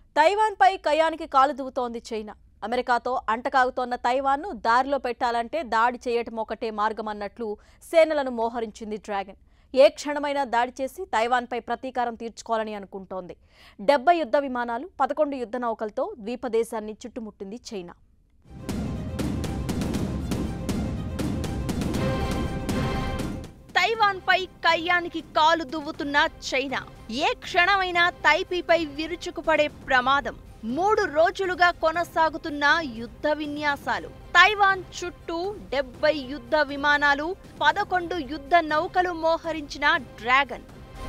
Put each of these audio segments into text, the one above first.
తైవాన్పై కయానికి కాలు దువ్వుతోంది చైనా అమెరికాతో అంటకాగుతోన్న తైవాన్ను దారిలో పెట్టాలంటే దాడి చేయటం ఒకటే మార్గమన్నట్లు సేనలను మోహరించింది డ్రాగన్ ఏ క్షణమైనా దాడి చేసి తైవాన్పై ప్రతీకారం తీర్చుకోవాలని అనుకుంటోంది డెబ్బై యుద్ధ విమానాలు పదకొండు యుద్ధ నౌకలతో ద్వీపదేశాన్ని చుట్టుముట్టింది చైనా తైవాన్పై కయ్యానికి కాలు దువ్వుతున్న చైనా ఏ క్షణమైనా తైపీపై విరుచుకుపడే ప్రమాదం మూడు రోజులుగా కొనసాగుతున్న యుద్ధ విన్యాసాలు తైవాన్ చుట్టూ డెబ్బై యుద్ధ విమానాలు పదకొండు యుద్ధ నౌకలు మోహరించిన డ్రాగన్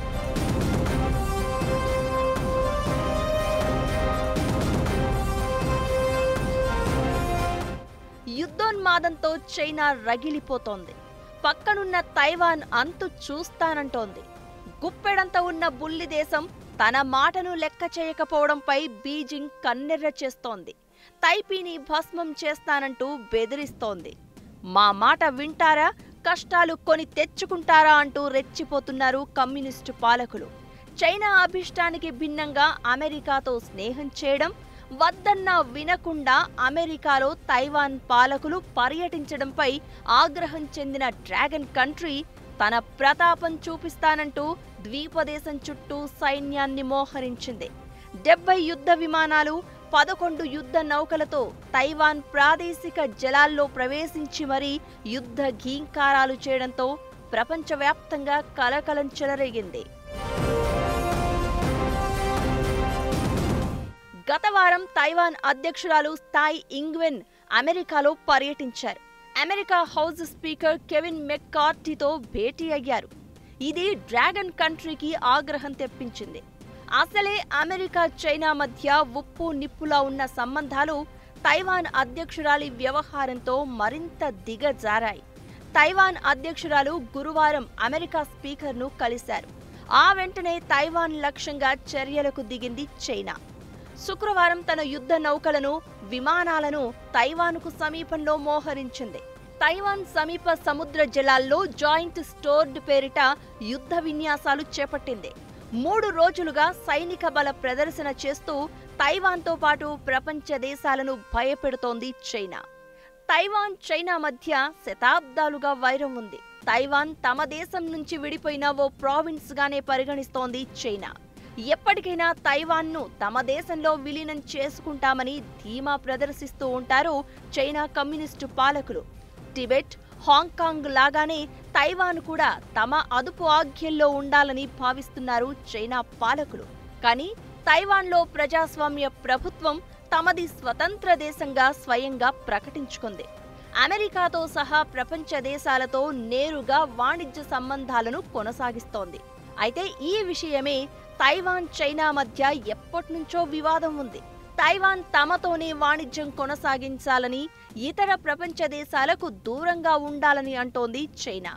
యుద్ధోన్మాదంతో చైనా రగిలిపోతోంది పక్కనున్న తైవాన్ అంతు చూస్తానంటోంది గుప్పెడంత ఉన్న బుల్లి దేశం తన మాటను లెక్క చేయకపోవడంపై బీజింగ్ కన్నెర్ర చేస్తోంది తైపీని భస్మం చేస్తానంటూ బెదిరిస్తోంది మా మాట వింటారా కష్టాలు కొని తెచ్చుకుంటారా అంటూ రెచ్చిపోతున్నారు కమ్యూనిస్టు పాలకులు చైనా అభిష్టానికి భిన్నంగా అమెరికాతో స్నేహం చేయడం వద్దన్నా వినకుండా అమెరికాలో తైవాన్ పాలకులు పర్యటించడంపై ఆగ్రహం చెందిన డ్రాగన్ కంట్రీ తన ప్రతాపం చూపిస్తానంటూ ద్వీపదేశం చుట్టూ సైన్యాన్ని మోహరించింది డెబ్బై యుద్ధ విమానాలు పదకొండు యుద్ధ నౌకలతో తైవాన్ ప్రాదేశిక జలాల్లో ప్రవేశించి మరీ యుద్ధ ఘీంకారాలు చేయడంతో ప్రపంచవ్యాప్తంగా కలకలం చెలరేగింది గత వారం తైవాన్ అధ్యక్షురాలు స్థాయి ఇంగ్వెన్ అమెరికాలో పర్యటించారు అమెరికా హౌస్ స్పీకర్ కెవిన్ మెక్కార్టీతో భేటీ అయ్యారు ఇది డ్రాగన్ కంట్రీకి ఆగ్రహం తెప్పించింది అసలే అమెరికా చైనా మధ్య ఉప్పు నిప్పులా ఉన్న సంబంధాలు తైవాన్ అధ్యక్షురాలి వ్యవహారంతో మరింత దిగజారాయి తైవాన్ అధ్యక్షురాలు గురువారం అమెరికా స్పీకర్ను కలిశారు ఆ వెంటనే తైవాన్ లక్ష్యంగా చర్యలకు దిగింది చైనా శుక్రవారం తన యుద్ధ నౌకలను విమానాలను తైవాన్కు సమీపంలో మోహరించింది తైవాన్ సమీప సముద్ర జలాల్లో జాయింట్ స్టోర్డ్ పేరిట యుద్ధ విన్యాసాలు చేపట్టింది మూడు రోజులుగా సైనిక బల ప్రదర్శన చేస్తూ తైవాన్తో పాటు ప్రపంచ దేశాలను భయపెడుతోంది చైనా తైవాన్ చైనా మధ్య శతాబ్దాలుగా వైరం ఉంది తైవాన్ తమ దేశం నుంచి విడిపోయిన ఓ ప్రావిన్స్ గానే పరిగణిస్తోంది చైనా ఎప్పటికైనా తైవాన్ను తమ దేశంలో విలీనం చేసుకుంటామని ధీమా ప్రదర్శిస్తూ ఉంటారు చైనా కమ్యూనిస్టు పాలకులు టిబెట్ హాంకాంగ్ లాగానే తైవాన్ కూడా తమ అదుపు ఆజ్ఞల్లో ఉండాలని భావిస్తున్నారు చైనా పాలకులు కానీ తైవాన్లో ప్రజాస్వామ్య ప్రభుత్వం తమది స్వతంత్ర దేశంగా స్వయంగా ప్రకటించుకుంది అమెరికాతో సహా ప్రపంచ దేశాలతో నేరుగా వాణిజ్య సంబంధాలను కొనసాగిస్తోంది అయితే ఈ విషయమే తైవాన్ చైనా మధ్య ఎప్పటినుంచో వివాదం ఉంది తైవాన్ తమతోనే వాణిజ్యం కొనసాగించాలని ఇతర ప్రపంచ దేశాలకు దూరంగా ఉండాలని అంటోంది చైనా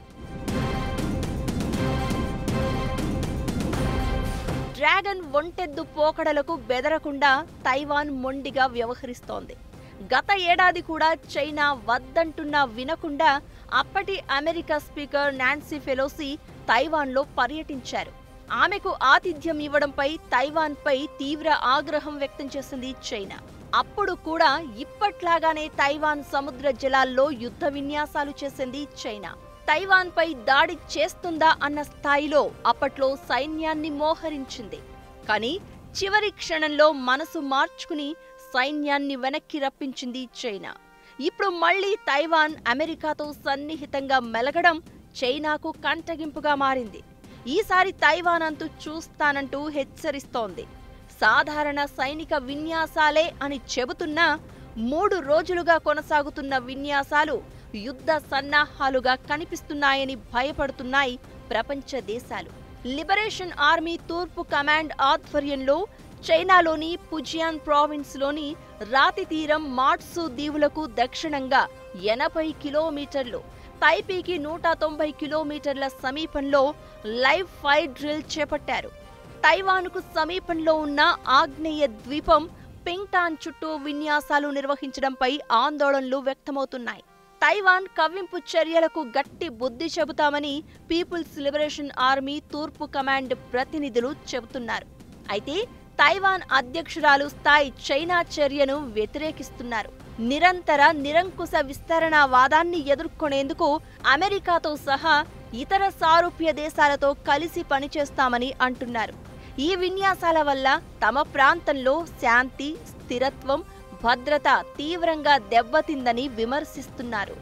డ్రాగన్ ఒంటెద్దు పోకడలకు బెదరకుండా తైవాన్ మొండిగా వ్యవహరిస్తోంది గత ఏడాది కూడా చైనా వద్దంటున్నా వినకుండా అప్పటి అమెరికా స్పీకర్ నాన్సీ ఫెలోసి తైవాన్లో పర్యటించారు ఆమెకు ఆతిథ్యం ఇవ్వడంపై తైవాన్పై తీవ్ర ఆగ్రహం వ్యక్తం చేసింది చైనా అప్పుడు కూడా ఇప్పట్లాగానే తైవాన్ సముద్ర జలాల్లో యుద్ధ విన్యాసాలు చేసింది చైనా తైవాన్పై దాడి చేస్తుందా అన్న స్థాయిలో అప్పట్లో సైన్యాన్ని మోహరించింది కానీ చివరి క్షణంలో మనసు మార్చుకుని సైన్యాన్ని వెనక్కి రప్పించింది చైనా ఇప్పుడు మళ్లీ తైవాన్ అమెరికాతో సన్నిహితంగా మెలగడం చైనాకు కంటగింపుగా మారింది ఈసారి తైవాన్ అంతు చూస్తానంటూ హెచ్చరిస్తోంది సాధారణ సైనిక విన్యాసాలే అని చెబుతున్నా మూడు రోజులుగా కొనసాగుతున్న విన్యాసాలు యుద్ధ సన్నాహాలుగా కనిపిస్తున్నాయని భయపడుతున్నాయి ప్రపంచ దేశాలు లిబరేషన్ ఆర్మీ తూర్పు కమాండ్ ఆధ్వర్యంలో చైనాలోని పుజియాన్ ప్రావిన్స్లోని రాతి తీరం మాట్సు దీవులకు దక్షిణంగా ఎనభై కిలోమీటర్లు తైపీకి నూట తొంభై కిలోమీటర్ల సమీపంలో లైవ్ ఫైర్ డ్రిల్ చేపట్టారు తైవాన్కు సమీపంలో ఉన్న ఆగ్నేయ ద్వీపం పింగ్టాన్ చుట్టూ విన్యాసాలు నిర్వహించడంపై ఆందోళనలు వ్యక్తమవుతున్నాయి తైవాన్ కవ్వింపు చర్యలకు గట్టి బుద్ధి చెబుతామని పీపుల్స్ లిబరేషన్ ఆర్మీ తూర్పు కమాండ్ ప్రతినిధులు చెబుతున్నారు అయితే తైవాన్ అధ్యక్షురాలు స్థాయి చైనా చర్యను వ్యతిరేకిస్తున్నారు నిరంతర నిరంకుశ విస్తరణ వాదాన్ని ఎదుర్కొనేందుకు అమెరికాతో సహా ఇతర సారూప్య దేశాలతో కలిసి పనిచేస్తామని అంటున్నారు ఈ విన్యాసాల వల్ల తమ ప్రాంతంలో శాంతి స్థిరత్వం భద్రత తీవ్రంగా దెబ్బతిందని విమర్శిస్తున్నారు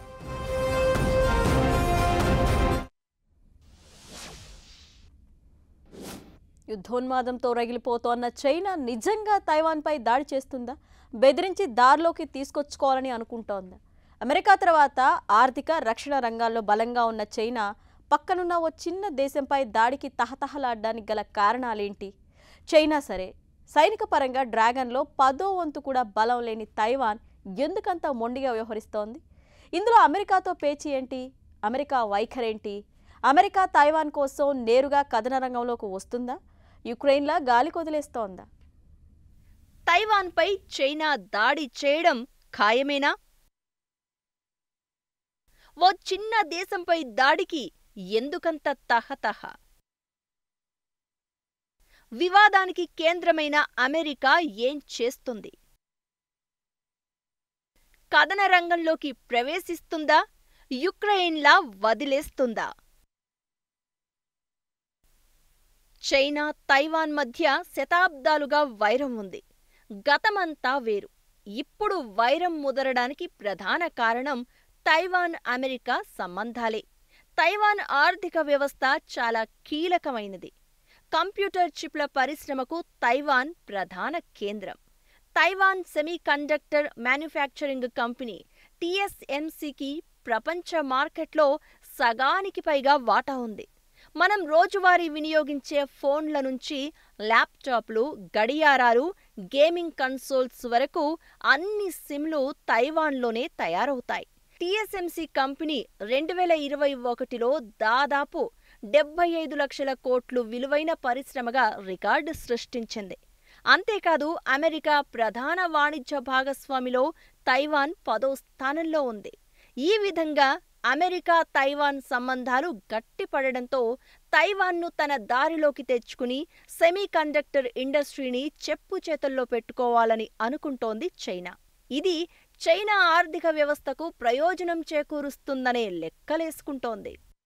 యుద్ధోన్మాదంతో రగిలిపోతోన్న చైనా నిజంగా తైవాన్పై దాడి చేస్తుందా బెదిరించి దారిలోకి తీసుకొచ్చుకోవాలని అనుకుంటోందా అమెరికా తర్వాత ఆర్థిక రక్షణ రంగాల్లో బలంగా ఉన్న చైనా పక్కనున్న ఓ చిన్న దేశంపై దాడికి తహతహలాడడానికి గల కారణాలేంటి చైనా సరే సైనిక పరంగా డ్రాగన్లో పదో వంతు కూడా బలం లేని తైవాన్ ఎందుకంత మొండిగా వ్యవహరిస్తోంది ఇందులో అమెరికాతో పేచీ ఏంటి అమెరికా వైఖరేంటి అమెరికా తైవాన్ కోసం నేరుగా కథన రంగంలోకి వస్తుందా యుక్రెయిన్లా గాలి కొదిలేస్తోందా తైవాన్పై చైనా దాడి చేయడం ఖాయమేనా ఓ చిన్న దేశంపై దాడికి ఎందుకంత తహతహ వివాదానికి కేంద్రమైన అమెరికా ఏం చేస్తుంది కథన రంగంలోకి ప్రవేశిస్తుందా యుక్రెయిన్లా వదిలేస్తుందా చైనా తైవాన్ మధ్య శతాబ్దాలుగా వైరం ఉంది గతమంతా వేరు ఇప్పుడు వైరం ముదరడానికి ప్రధాన కారణం తైవాన్ అమెరికా సంబంధాలే తైవాన్ ఆర్థిక వ్యవస్థ చాలా కీలకమైనది కంప్యూటర్ చిప్ల పరిశ్రమకు తైవాన్ ప్రధాన కేంద్రం తైవాన్ సెమీకండక్టర్ మ్యానుఫ్యాక్చరింగ్ కంపెనీ టీఎస్ఎంసీకి ప్రపంచ మార్కెట్లో సగానికి పైగా వాటా ఉంది మనం రోజువారీ వినియోగించే ఫోన్ల నుంచి ల్యాప్టాప్లు గడియారాలు గేమింగ్ కన్సోల్స్ వరకు అన్ని సిమ్లు తైవాన్లోనే తయారవుతాయి టీఎస్ఎంసీ కంపెనీ రెండు వేల ఇరవై ఒకటిలో దాదాపు డెబ్బై ఐదు లక్షల కోట్లు విలువైన పరిశ్రమగా రికార్డు సృష్టించింది అంతేకాదు అమెరికా ప్రధాన వాణిజ్య భాగస్వామిలో తైవాన్ పదో స్థానంలో ఉంది ఈ విధంగా అమెరికా తైవాన్ సంబంధాలు గట్టిపడడంతో తైవాన్ను తన దారిలోకి తెచ్చుకుని సెమీకండక్టర్ ఇండస్ట్రీని చెప్పు చేతుల్లో పెట్టుకోవాలని అనుకుంటోంది చైనా ఇది చైనా ఆర్థిక వ్యవస్థకు ప్రయోజనం చేకూరుస్తుందనే లెక్కలేసుకుంటోంది